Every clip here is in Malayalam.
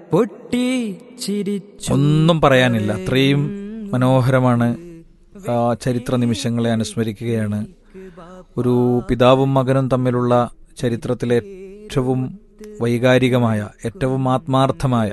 പൊട്ടിച്ചിരിച്ചു ഒന്നും പറയാനില്ല അത്രയും മനോഹരമാണ് ആ ചരിത്ര നിമിഷങ്ങളെ അനുസ്മരിക്കുകയാണ് ഒരു പിതാവും മകനും തമ്മിലുള്ള ചരിത്രത്തിലെ ഏറ്റവും വൈകാരികമായ ഏറ്റവും ആത്മാർത്ഥമായ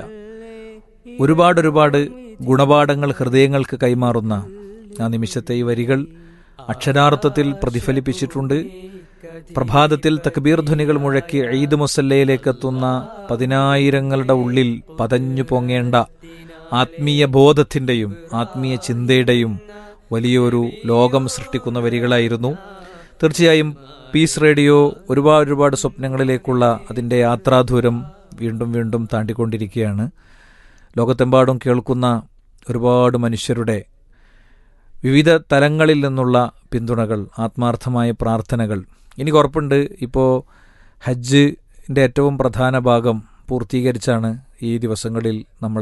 ഒരുപാട് ഒരുപാട് ഗുണപാഠങ്ങൾ ഹൃദയങ്ങൾക്ക് കൈമാറുന്ന ആ നിമിഷത്തെ ഈ വരികൾ അക്ഷരാർത്ഥത്തിൽ പ്രതിഫലിപ്പിച്ചിട്ടുണ്ട് പ്രഭാതത്തിൽ തക്ബീർ ധ്വനികൾ മുഴക്കി ഈദ് മുസല്ലയിലേക്ക് എത്തുന്ന പതിനായിരങ്ങളുടെ ഉള്ളിൽ പതഞ്ഞു പൊങ്ങേണ്ട ആത്മീയ ബോധത്തിന്റെയും ആത്മീയ ചിന്തയുടെയും വലിയൊരു ലോകം സൃഷ്ടിക്കുന്ന വരികളായിരുന്നു തീർച്ചയായും പീസ് റേഡിയോ ഒരുപാട് ഒരുപാട് സ്വപ്നങ്ങളിലേക്കുള്ള അതിൻ്റെ യാത്രാദൂരം വീണ്ടും വീണ്ടും താണ്ടിക്കൊണ്ടിരിക്കുകയാണ് ലോകത്തെമ്പാടും കേൾക്കുന്ന ഒരുപാട് മനുഷ്യരുടെ വിവിധ തലങ്ങളിൽ നിന്നുള്ള പിന്തുണകൾ ആത്മാർത്ഥമായ പ്രാർത്ഥനകൾ എനിക്ക് ഉറപ്പുണ്ട് ഇപ്പോൾ ഹജ്ജിൻ്റെ ഏറ്റവും പ്രധാന ഭാഗം പൂർത്തീകരിച്ചാണ് ഈ ദിവസങ്ങളിൽ നമ്മൾ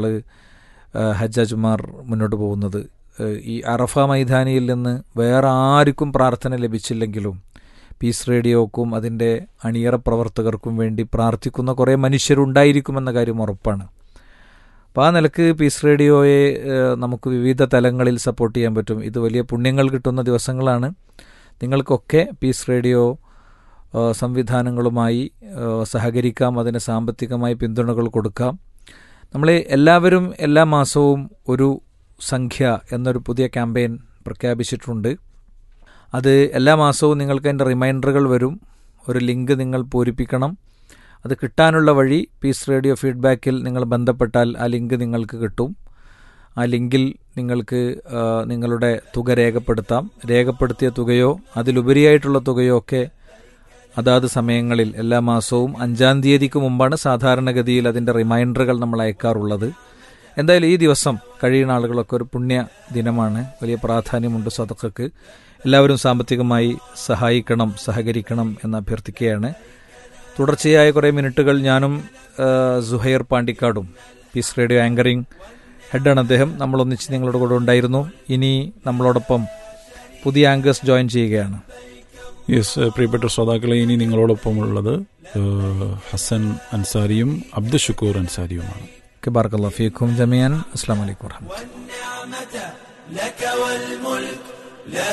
ഹജ്ജ് അജ്മാർ മുന്നോട്ട് പോകുന്നത് ഏഹ് ഈ അറഫ മൈതാനിയിൽ നിന്ന് വേറെ ആർക്കും പ്രാർത്ഥന ലഭിച്ചില്ലെങ്കിലും പീസ് റേഡിയോക്കും അതിൻ്റെ അണിയറ പ്രവർത്തകർക്കും വേണ്ടി പ്രാർത്ഥിക്കുന്ന കുറേ മനുഷ്യരുണ്ടായിരിക്കുമെന്ന കാര്യം ഉറപ്പാണ് അപ്പോൾ ആ നിലക്ക് പീസ് റേഡിയോയെ ഏഹ്, നമുക്ക് വിവിധ തലങ്ങളിൽ സപ്പോർട്ട് ചെയ്യാൻ പറ്റും ഇത് വലിയ പുണ്യങ്ങൾ കിട്ടുന്ന ദിവസങ്ങളാണ് നിങ്ങൾക്കൊക്കെ പീസ് റേഡിയോ ഏഹ്, സംവിധാനങ്ങളുമായി ഏഹ്, സഹകരിക്കാം അതിന് സാമ്പത്തികമായി പിന്തുണകൾ കൊടുക്കാം നമ്മൾ എല്ലാവരും എല്ലാ മാസവും ഒരു സംഖ്യ എന്നൊരു പുതിയ ക്യാമ്പയിൻ പ്രഖ്യാപിച്ചിട്ടുണ്ട് അത് എല്ലാ മാസവും നിങ്ങൾക്ക് അതിൻ്റെ റിമൈൻഡറുകൾ വരും ഒരു ലിങ്ക് നിങ്ങൾ പൂരിപ്പിക്കണം അത് കിട്ടാനുള്ള വഴി പീസ് റേഡിയോ ഫീഡ്ബാക്കിൽ നിങ്ങൾ ബന്ധപ്പെട്ടാൽ ആ ലിങ്ക് നിങ്ങൾക്ക് കിട്ടും ആ ലിങ്കിൽ നിങ്ങൾക്ക് ആ, നിങ്ങളുടെ തുക രേഖപ്പെടുത്താം രേഖപ്പെടുത്തിയ തുകയോ അതിലുപരിയായിട്ടുള്ള തുകയോ ഒക്കെ അതാത് സമയങ്ങളിൽ എല്ലാ മാസവും അഞ്ചാം തീയതിക്ക് മുമ്പാണ് സാധാരണഗതിയിൽ അതിൻ്റെ റിമൈൻഡറുകൾ നമ്മൾ അയക്കാറുള്ളത് എന്തായാലും ഈ ദിവസം കഴിയുന്ന ആളുകളൊക്കെ ഒരു പുണ്യ ദിനമാണ് വലിയ പ്രാധാന്യമുണ്ട് സദക്കക്ക് എല്ലാവരും സാമ്പത്തികമായി സഹായിക്കണം സഹകരിക്കണം എന്ന് അഭ്യർത്ഥിക്കുകയാണ് തുടർച്ചയായ കുറേ മിനിറ്റുകൾ ഞാനും ആ, സുഹൈർ പാണ്ടിക്കാടും പീസ് റേഡിയോ ആങ്കറിംഗ് ഹെഡാണ് അദ്ദേഹം നമ്മൾ ഒന്നിച്ച് നിങ്ങളുടെ കൂടെ ഉണ്ടായിരുന്നു ഇനി നമ്മളോടൊപ്പം പുതിയ ആങ്കേഴ്സ് ജോയിൻ ചെയ്യുകയാണ് യെസ് പ്രിയപ്പെട്ട ശ്രോതാക്കളെ ഇനി നിങ്ങളോടൊപ്പമുള്ളത് ഏഹ്, ഹസൻ അൻസാരിയും അബ്ദുൽ ഷുക്കൂർ അൻസാരിയുമാണ് ബാർക്കല്ലാ ഫീഖും ജമിയാൻ അസ്സാം വലൈക്കും വർഹമത്തുള്ള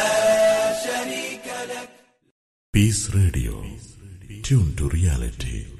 Peace Radio. Tune to reality.